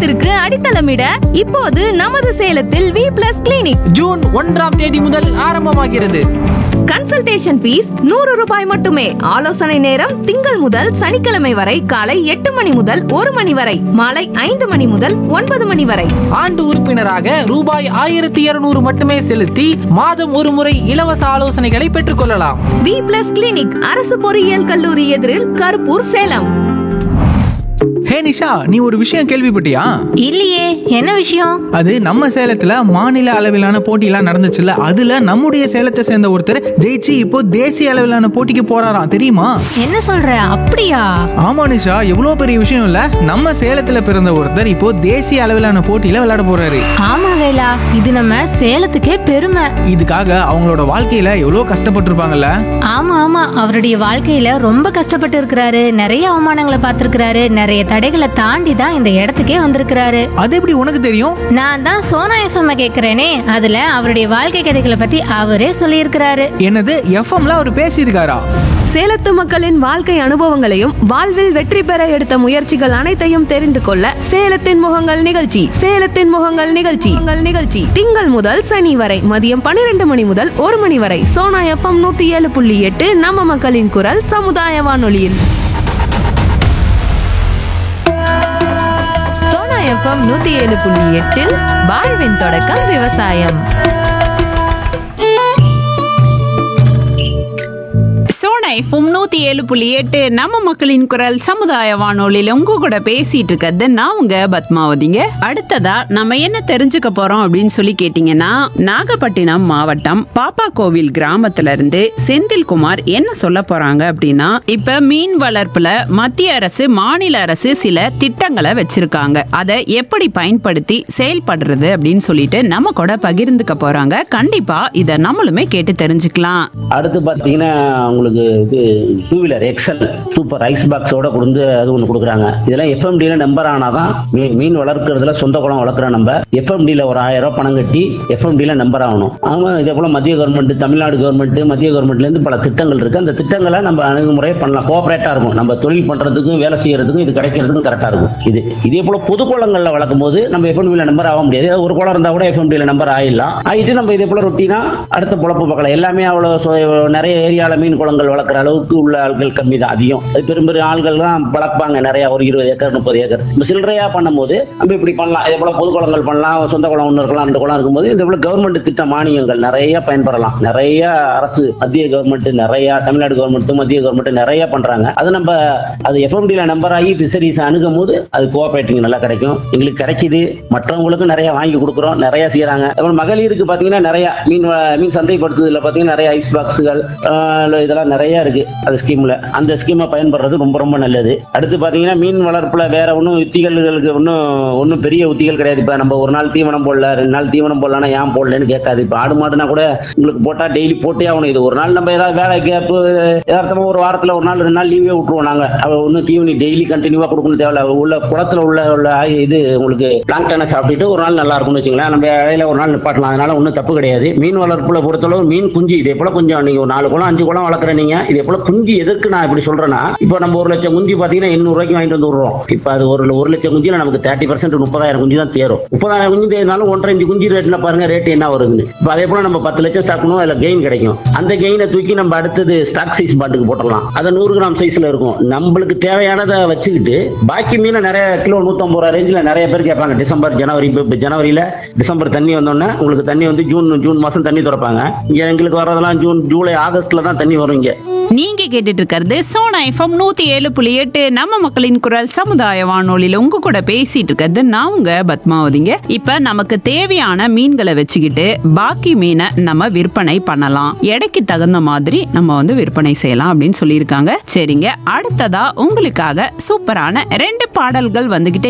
எதிர்காலத்திற்கு அடித்தளமிட இப்போது நமது சேலத்தில் வி பிளஸ் கிளினிக் ஜூன் ஒன்றாம் தேதி முதல் ஆரம்பமாகிறது கன்சல்டேஷன் ஃபீஸ் நூறு ரூபாய் மட்டுமே ஆலோசனை நேரம் திங்கள் முதல் சனிக்கிழமை வரை காலை எட்டு மணி முதல் ஒரு மணி வரை மாலை ஐந்து மணி முதல் ஒன்பது மணி வரை ஆண்டு உறுப்பினராக ரூபாய் ஆயிரத்தி இருநூறு மட்டுமே செலுத்தி மாதம் ஒரு முறை இலவச ஆலோசனைகளை பெற்றுக்கொள்ளலாம் வி பிளஸ் கிளினிக் அரசு பொறியியல் கல்லூரி எதிரில் கருப்பூர் சேலம் ஹே நிஷா நீ ஒரு விஷயம் கேள்விப்பட்டியா இல்லையே என்ன விஷயம் அது நம்ம சேலத்துல மாநில அளவிலான போட்டியெல்லாம் நடந்துச்சுல்ல அதுல நம்முடைய சேலத்தை சேர்ந்த ஒருத்தர் ஜெயிச்சு இப்போ தேசிய அளவிலான போட்டிக்கு போறாராம் தெரியுமா என்ன சொல்ற அப்படியா ஆமா நிஷா எவ்வளவு பெரிய விஷயம் இல்ல நம்ம சேலத்துல பிறந்த ஒருத்தர் இப்போ தேசிய அளவிலான போட்டியில விளையாட போறாரு ஆமா வேலா இது நம்ம சேலத்துக்கே பெருமை இதுக்காக அவங்களோட வாழ்க்கையில எவ்வளவு கஷ்டப்பட்டிருப்பாங்கல்ல ஆமா ஆமா அவருடைய வாழ்க்கையில ரொம்ப கஷ்டப்பட்டு இருக்கிறாரு நிறைய அவமானங்களை பார்த்திருக்கிறாரு நிறைய தடைகளை தாண்டி தான் இந்த இடத்துக்கே வந்திருக்கிறாரு அது எப்படி உனக்கு தெரியும் நான் தான் சோனா எஃப்எம் கேக்குறேனே அதுல அவருடைய வாழ்க்கை கதைகளை பத்தி அவரே சொல்லியிருக்கிறாரு என்னது எஃப்எம்ல அவர் பேசியிருக்காரா சேலத்து மக்களின் வாழ்க்கை அனுபவங்களையும் வாழ்வில் வெற்றி பெற எடுத்த முயற்சிகள் அனைத்தையும் தெரிந்து கொள்ள சேலத்தின் முகங்கள் நிகழ்ச்சி சேலத்தின் முகங்கள் நிகழ்ச்சி உங்கள் நிகழ்ச்சி திங்கள் முதல் சனி வரை மதியம் பன்னிரண்டு மணி முதல் ஒரு மணி வரை சோனா எஃப்எம் நூத்தி ஏழு புள்ளி எட்டு நம்ம மக்களின் குரல் சமுதாய வானொலியில் சோனா எஃப்எம் நூத்தி ஏழு புள்ளி எட்டில் வாழ்வின் தொடக்கம் விவசாயம் சோனா எஃப்எம் நூத்தி ஏழு புள்ளி எட்டு நம்ம மக்களின் குரல் சமுதாய வானொலியில உங்க கூட பேசிட்டு இருக்கிறது நான் உங்க பத்மாவதிங்க அடுத்ததா நம்ம என்ன தெரிஞ்சுக்க போறோம் அப்படின்னு சொல்லி கேட்டீங்கன்னா நாகப்பட்டினம் மாவட்டம் பாப்பா கோவில் கிராமத்துல இருந்து செந்தில்குமார் என்ன சொல்ல போறாங்க அப்படின்னா இப்ப மீன் வளர்ப்புல மத்திய அரசு மாநில அரசு சில திட்டங்களை வச்சிருக்காங்க அதை எப்படி பயன்படுத்தி செயல்படுறது அப்படின்னு சொல்லிட்டு நம்ம கூட பகிர்ந்துக்க போறாங்க கண்டிப்பா இத நம்மளுமே கேட்டு தெரிஞ்சுக்கலாம் அடுத்து பார்த்தீங்கன்னா உங்களுக்கு இது two wheeler XL super ice பாக்ஸோட கொடுத்து அது ஒன்று கொடுக்குறாங்க இதெல்லாம் எஃப்எம்டியில் நம்பர் ஆனாதான் மீன் மீன் வளர்க்குறதுல சொந்த குளம் வளர்க்குற நம்ம எஃப்எம்டியில் ஒரு ஆயிரம் ரூபாய் பணம் கட்டி எஃப்எம்டியில் நம்பர் ஆகணும் ஆமாம் இதே போல் மத்திய கவர்மெண்ட் தமிழ்நாடு கவர்மெண்ட் மத்திய கவர்மெண்ட்லேருந்து பல திட்டங்கள் இருக்குது அந்த திட்டங்களை நம்ம அணுகுமுறையை பண்ணலாம் கோஆப்ரேட்டாக இருக்கும் நம்ம தொழில் பண்ணுறதுக்கும் வேலை செய்யறதுக்கும் இது கிடைக்கிறதுக்கும் கரெக்டாக இருக்கும் இது இதே போல் பொது குளங்களில் வளர்க்கும் போது நம்ம எஃப்எம்டியில் நம்பர் ஆக முடியாது ஏதாவது ஒரு குளம் இருந்தால் கூட எஃப்எம்டியில் நம்பர் ஆயிடலாம் ஆகிட்டு நம்ம இதே போல் ரொட்டீனா அடுத்த பொழப்பு பார்க்கலாம் எல்லாமே அவ்வளோ சொ- நிறைய ஏரியாவில் மீன் குளங்கள் வளர்க்குற அளவுக்கு உள்ள ஆள்கள் கம்மி தான் அதிகம் அது பெரும் பெரும் ஆள்கள் தான் வளர்ப்பாங்க நிறைய ஒரு இருபது ஏக்கர் முப்பது ஏக்கர் நம்ம சில்லறையா பண்ணும்போது நம்ம இப்படி பண்ணலாம் இதே போல பொது குளங்கள் பண்ணலாம் சொந்த குளம் ஒன்று இருக்கலாம் ரெண்டு குளம் இருக்கும்போது இதே போல கவர்மெண்ட் திட்ட மானியங்கள் நிறைய பயன்பெறலாம் நிறைய அரசு மத்திய கவர்மெண்ட் நிறைய தமிழ்நாடு கவர்மெண்ட் மத்திய கவர்மெண்ட் நிறைய பண்றாங்க அது நம்ம அது எஃப்எம்டியில் நம்பர் ஆகி ஃபிஷரிஸ் அணுகும் போது அது கோஆபரேட்டிங் நல்லா கிடைக்கும் எங்களுக்கு கிடைக்குது மற்றவங்களுக்கும் நிறைய வாங்கி கொடுக்குறோம் நிறைய செய்யறாங்க அப்புறம் மகளிருக்கு பாத்தீங்கன்னா நிறைய மீன் வ- மீன் சந்தைப்படுத்துதல பாத்தீங்கன்னா நிறைய ஐஸ் பாக்ஸுகள் இதெல்லாம் நிறைய இருக்கு அந்த ஸ்கீம்ல அந்த ஸ்கீமை பயன்படுறது ரொம்ப ரொம்ப நல்லது அடுத்து பாத்தீங்கன்னா மீன் வளர்ப்புல வேற ஒன்றும் உத்திகளுக்கு ஒன்றும் ஒன்றும் பெரிய உத்திகள் கிடையாது இப்ப நம்ம ஒரு நாள் தீவனம் போடல ரெண்டு நாள் தீவனம் போடலன்னா ஏன் போடலன்னு கேட்காது இப்ப ஆடு மாடுனா கூட உங்களுக்கு போட்டா டெய்லி போட்டே ஆகணும் இது ஒரு நாள் நம்ம ஏதாவது வேலை கேப்பு யதார்த்தமா ஒரு வாரத்துல ஒரு நாள் ரெண்டு நாள் லீவே விட்டுருவோம் நாங்க அவ ஒன்றும் தீவனி டெய்லி கண்டினியூவா கொடுக்கணும் தேவையில்ல உள்ள குளத்துல உள்ள உள்ள ஆய் இது உங்களுக்கு பிளாங்டனை சாப்பிட்டுட்டு ஒரு நாள் நல்லா இருக்கும்னு வச்சுங்களேன் நம்ம இடையில ஒரு நாள் நிப்பாட்டலாம் அதனால ஒன்றும் தப்பு கிடையாது மீன் வளர்ப்புல பொறுத்தளவு மீன் குஞ்சு இதே போல கொஞ்சம் நீங்க ஒரு நாலு குளம் அஞ்சு குளம் வளர்க்குற நீங்க இதே போல குஞ்சு எதுக்கு நான் இப்படி சொல்றேன்னா இப்போ நம்ம ஒரு லட்சம் குஞ்சு பாத்தீங்கன்னா எண்ணூறு ரூபாய்க்கு வாங்கிட்டு வந்து விடுறோம் இப்போ அது ஒரு ஒரு லட்சம் குஞ்சுல நமக்கு தேர்ட்டி பர்சன்ட் முப்பதாயிரம் குஞ்சு தான் தேரும் முப்பதாயிரம் குஞ்சு தேர்னாலும் ஒன்றரை அஞ்சு குஞ்சு ரேட்ல பாருங்க ரேட் என்ன வருதுன்னு இப்போ அதே போல நம்ம பத்து லட்சம் ஸ்டாக்னும் அதுல கெயின் கிடைக்கும் அந்த கெயினை தூக்கி நம்ம அடுத்தது ஸ்டாக் சைஸ் பாட்டுக்கு போட்டுடலாம் அது நூறு கிராம் சைஸ்ல இருக்கும் நம்மளுக்கு தேவையானதை வச்சுக்கிட்டு பாக்கி மீனை நிறைய கிலோ நூத்தம்பது ரூபா ரேஞ்சில் நிறைய பேர் கேட்பாங்க டிசம்பர் ஜனவரி இப்போ இப்போ ஜனவரியில டிசம்பர் தண்ணி வந்தோடனே உங்களுக்கு தண்ணி வந்து ஜூன் ஜூன் மாசம் தண்ணி திறப்பாங்க இங்க எங்களுக்கு வர்றதெல்லாம் ஜூன் ஜூலை ஆகஸ்ட்ல தான் தண்ணி வரும் இங்க நீங்க கேட்டுட்டு இருக்கிறது சோனா எஃப்எம் நூத்தி ஏழு புள்ளி எட்டு நம்ம மக்களின் குரல் சமுதாய வானொலியில உங்க கூட பேசிட்டு இருக்கிறது நான் உங்க பத்மாவதிங்க இப்ப நமக்கு தேவையான மீன்களை வச்சுக்கிட்டு பாக்கி மீனை நம்ம விற்பனை பண்ணலாம் எடைக்கு தகுந்த மாதிரி நம்ம வந்து விற்பனை செய்யலாம் அப்படின்னு சொல்லியிருக்காங்க சரிங்க அடுத்ததா உங்களுக்காக சூப்பரான ரெண்டு பாடல்கள் வந்துகிட்டே